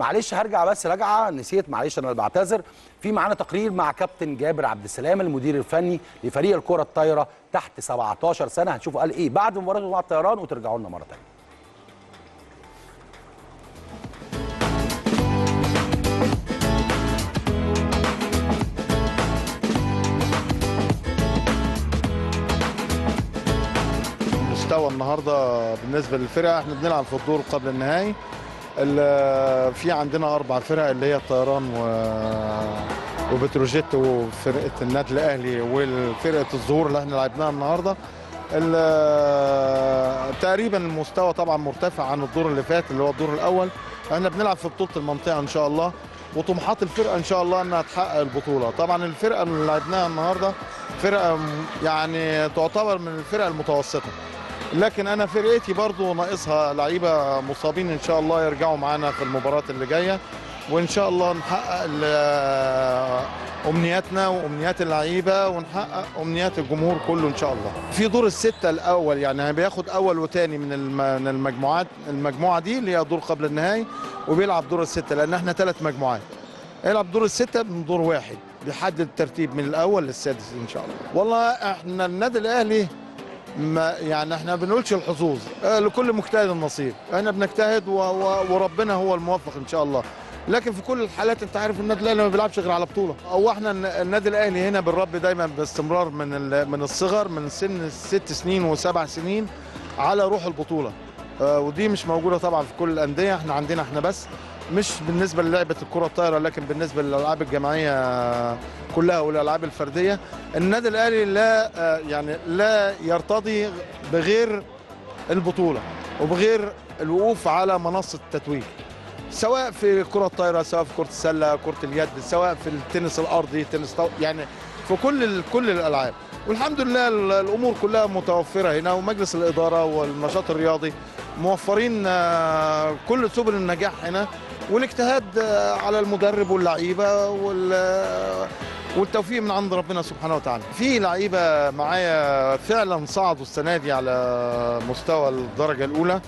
معلش هرجع بس راجعه نسيت معلش انا بعتذر في معانا تقرير مع كابتن جابر عبد السلام المدير الفني لفريق الكره الطايره تحت 17 سنه هنشوفوا قال ايه بعد مباراه مع الطيران وترجعوا لنا مره ثانيه المستوى النهارده بالنسبه للفرقه احنا بنلعب في الدور قبل النهائي ال- في عندنا اربع فرق اللي هي الطيران و وبتروجيت وفرقه النادي الاهلي وفرقه الظهور اللي احنا لعبناها النهارده ال- تقريبا المستوى طبعا مرتفع عن الدور اللي فات اللي هو الدور الاول احنا بنلعب في بطوله المنطقه ان شاء الله وطموحات الفرقه ان شاء الله انها تحقق البطوله طبعا الفرقه اللي لعبناها النهارده فرقه م- يعني تعتبر من الفرق المتوسطه لكن انا فرقتي برضو ناقصها لعيبه مصابين ان شاء الله يرجعوا معانا في المباراه اللي جايه وان شاء الله نحقق ال- امنياتنا وامنيات اللعيبه ونحقق امنيات الجمهور كله ان شاء الله في دور السته الاول يعني بياخد اول وثاني من الم- من المجموعات المجموعه دي اللي هي دور قبل النهائي وبيلعب دور السته لان احنا ثلاث مجموعات يلعب دور الستة من دور واحد بيحدد الترتيب من الأول للسادس إن شاء الله والله احنا النادي الأهلي ما يعني احنا ما بنقولش الحظوظ اه لكل مجتهد النصيب احنا بنجتهد و و وربنا هو الموفق ان شاء الله لكن في كل الحالات انت عارف النادي الاهلي ما بيلعبش غير على بطوله او احنا الن- النادي الاهلي هنا بنربي دايما باستمرار من ال- من الصغر من سن ست سنين وسبع سنين على روح البطوله اه ودي مش موجوده طبعا في كل الانديه احنا عندنا احنا بس مش بالنسبه للعبه الكره الطايره لكن بالنسبه للالعاب الجماعيه كلها والالعاب الفرديه النادي الاهلي لا آه، يعني لا يرتضي بغير البطوله وبغير الوقوف على منصه التتويج سواء في كره الطايره سواء في كره السله كره اليد سواء في التنس الارضي تنس طو... يعني في كل ال- كل الالعاب والحمد لله ال- الامور كلها متوفره هنا ومجلس الاداره والنشاط الرياضي موفرين آه، كل سبل النجاح هنا والاجتهاد آه، على المدرب واللعيبه وال والتوفيق من عند ربنا سبحانه وتعالى في لعيبه معايا فعلا صعدوا السنه دي على مستوى الدرجه الاولى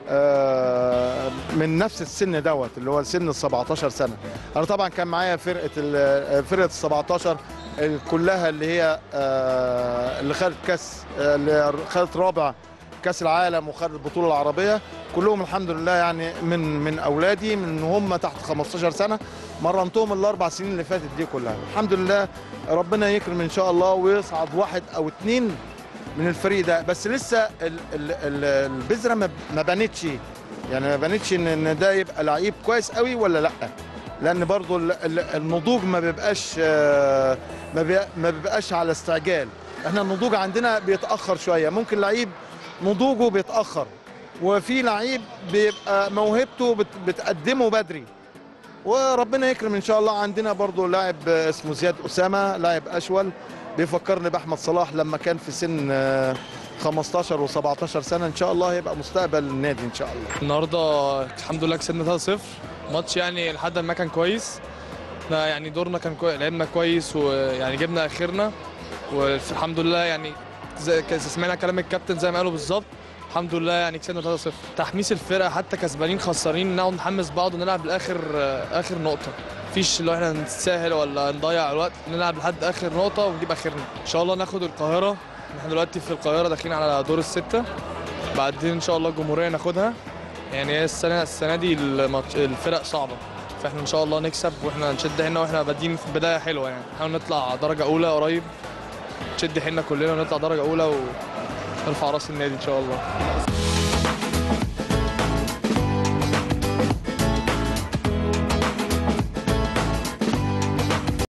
آه، من نفس السن دوت اللي هو سن ال 17 سنه انا طبعا كان معايا فرقه ال- فرقه ال 17 ال- كلها اللي هي آه، اللي خدت كاس آه، اللي خدت رابع كاس العالم وخدت البطوله العربيه كلهم الحمد لله يعني من من اولادي من هم تحت 15 سنه مرنتهم الاربع سنين اللي فاتت دي كلها الحمد لله ربنا يكرم ان شاء الله ويصعد واحد او اتنين من الفريق ده بس لسه ال- ال- ال- البذره ما ما بانتش يعني ما بانتش ان إن ده يبقى لعيب كويس قوي ولا لا لان برضو ال- ال- النضوج ما بيبقاش آه، ما بي- ما بيبقاش على استعجال احنا النضوج عندنا بيتاخر شويه ممكن لعيب نضوجه بيتاخر وفي لعيب بيبقى موهبته بت- بتقدمه بدري وربنا يكرم ان شاء الله عندنا برضو لاعب اسمه زياد اسامه لاعب اشول بيفكرني باحمد صلاح لما كان في سن آه، 15 و17 سنه ان شاء الله هيبقى مستقبل النادي ان شاء الله النهارده الحمد لله كسبنا 3-0 ماتش يعني لحد ما كان كويس احنا يعني دورنا كان كويس لعبنا كويس ويعني جبنا اخرنا والحمد لله يعني زي ك- سمعنا كلام الكابتن زي ما قالوا بالظبط الحمد لله يعني كسبنا 3-0 تحميس الفرقه حتى كسبانين خسرانين نقعد نحمس بعض ونلعب لاخر اخر نقطه مفيش اللي هو احنا نتساهل ولا نضيع الوقت نلعب لحد اخر نقطه ونجيب اخرنا ان شاء الله ناخد القاهره احنا دلوقتي في القاهره داخلين على دور السته بعدين ان شاء الله الجمهوريه ناخدها يعني هي السنه السنه دي الماتش الفرق صعبه فاحنا ان شاء الله نكسب واحنا نشد حيلنا واحنا بادئين في بدايه حلوه يعني نحاول نطلع درجه اولى قريب نشد حيلنا كلنا ونطلع درجه اولى ونرفع راس النادي ان شاء الله